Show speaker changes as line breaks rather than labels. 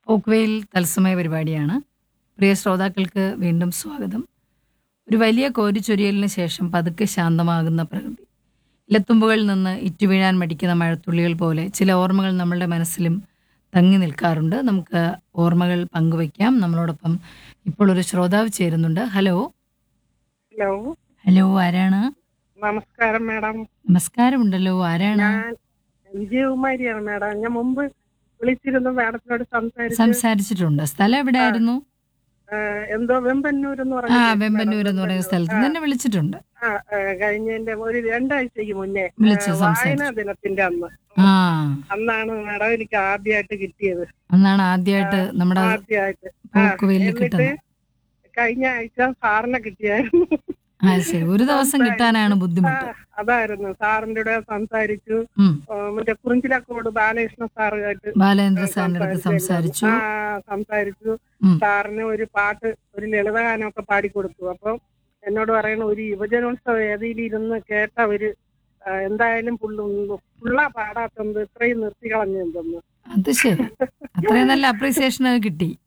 പോക്ക്വേയിൽ തത്സമയ പരിപാടിയാണ് പ്രിയ ശ്രോതാക്കൾക്ക് വീണ്ടും സ്വാഗതം ഒരു വലിയ കോരിച്ചൊരിയലിന് ശേഷം പതുക്കെ ശാന്തമാകുന്ന പ്രകൃതി ഇലത്തുമ്പുകളിൽ നിന്ന് ഇറ്റുവീഴാൻ മടിക്കുന്ന മഴത്തുള്ളികൾ പോലെ ചില ഓർമ്മകൾ നമ്മളുടെ മനസ്സിലും തങ്ങി നിൽക്കാറുണ്ട് നമുക്ക് ഓർമ്മകൾ പങ്കുവയ്ക്കാം നമ്മളോടൊപ്പം ഇപ്പോൾ ഒരു ശ്രോതാവ് ചേരുന്നുണ്ട് ഹലോ
ഹലോ
ഹലോ ആരാണ്
നമസ്കാരം മാഡം
നമസ്കാരമുണ്ടല്ലോ ആരാണ്
ഞാൻ വിജയകുമാരിയാണ് മാഡം ഞാൻ മുമ്പ് വിളിച്ചിരുന്നു മാഡത്തിനോട് സംസാരിച്ചു
സംസാരിച്ചിട്ടുണ്ട് സ്ഥലം എവിടെയായിരുന്നു
എന്തോ വെമ്പന്നൂർ എന്ന്
ആ
പറഞ്ഞ
വെമ്പന്നൂർ എന്ന് പറയുന്ന സ്ഥലത്ത് തന്നെ വിളിച്ചിട്ടുണ്ട്
ആ, ആ, കഴിഞ്ഞതിന്റെ ഒരു രണ്ടാഴ്ചക്ക് മുന്നേ
വിളിച്ചു
ആ,
സംസാരിച്ചു
വായനാ ദിനത്തിന്റെ അന്ന്
ആ
അന്നാണ് മാഡം എനിക്ക് ആദ്യമായിട്ട് കിട്ടിയത്
അന്നാണ് ആദ്യമായിട്ട് നമ്മുടെ
ആദ്യമായിട്ട്
പോക്കുവെയിൽ
എന്നിട്ട്
കിട്ടുന്നത്
കഴിഞ്ഞ ആഴ്ച സാറിനെ കിട്ടിയായിരുന്നു
ആ ശരി ഒരു ദിവസം കിട്ടാനാണ്
ആ,
ബുദ്ധിമുട്ട്
അതായിരുന്നു സാറിന്റെ കൂടെ സംസാരിച്ചു
ഉം.
ആ, മറ്റേ കുറിഞ്ചിലക്കോട് ബാലകൃഷ്ണ സാറുമായിട്ട്
ബാലേന്ദ്ര സാറിന്റെ അടുത്ത് സംസാരിച്ചു
ആ സംസാരിച്ചു
ഉം.
സാറിന് ഒരു പാട്ട് ഒരു ലളിതഗാനമൊക്കെ പാടിക്കൊടുത്തു അപ്പൊ എന്നോട് പറയണ ഒരു യുവജനോത്സവ വേദിയിൽ ഇരുന്ന് കേട്ടവര് ആ, എന്തായാലും പുള്ളു പുള്ള പാടാത്തത് ഇത്രയും നിർത്തി കളഞ്ഞെന്തെന്ന്
അത് ശരി അത്രയും നല്ല അപ്രീസിയേഷൻ കിട്ടി